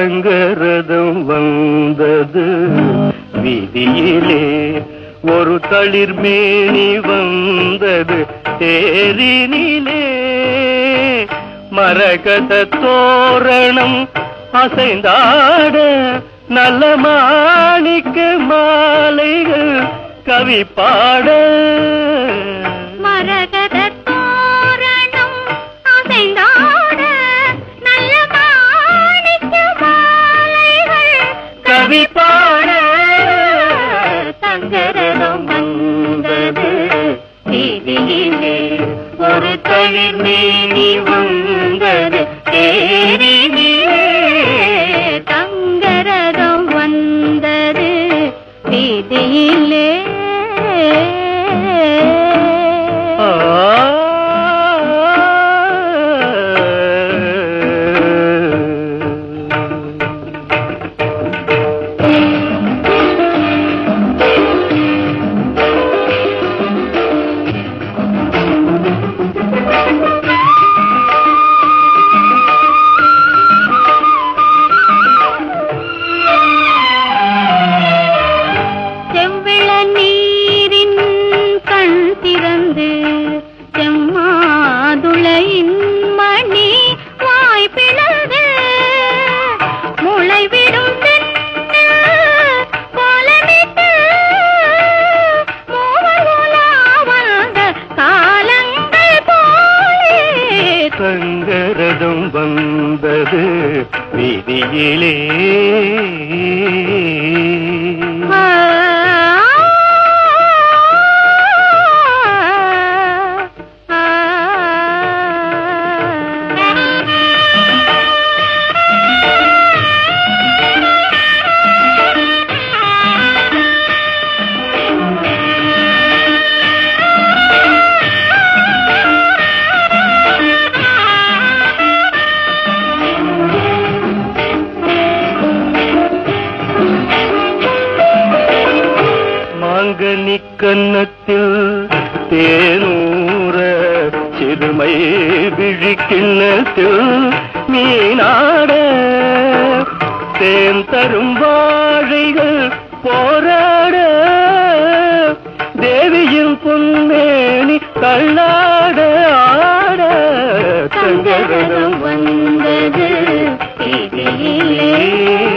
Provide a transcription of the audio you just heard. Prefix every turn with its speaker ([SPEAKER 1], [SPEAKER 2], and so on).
[SPEAKER 1] தங்கரதம் வந்தது வீதியிலே ஒரு தளிர்மேனி வந்தது தேரினிலே மரகத தோரணம் அசைந்தாட நல்ல மாணிக்க மாலைகள் கவி பாட
[SPEAKER 2] மரகத தோரணம் அசைந்தாட நல்ல மாணிக்க மாலைகள்
[SPEAKER 1] கவி பாட
[SPEAKER 2] தங்கரதம் வந்தது வீதியிலே
[SPEAKER 1] ஒரு தளிர் மேனி வந்தது தேரினிலே
[SPEAKER 2] தங்கரதம் வந்தது வீதியிலே
[SPEAKER 1] ஆ.
[SPEAKER 2] செவ்விள நீரின் கண் திறந்து செம்மாதுளையின் மணி வாய் பிளந்து முளைவிடும் தென்னல் கோலமிட்டு மூவர் உலா வந்த காலங்கள் போலே
[SPEAKER 1] சங்கரதம் வந்தது வீதியிலே
[SPEAKER 2] ஆ ஆ
[SPEAKER 1] மாங்கனி கன்னத்தில் தேனூர சிறுமை விழிக்கிண்ணத்தில் மீனாட தேன் தரும் வாழைகள் போராட தேவியின் பொன்மேனி தள்ளாட ஆட
[SPEAKER 2] தங்கரதம் வந்தது வீதியிலே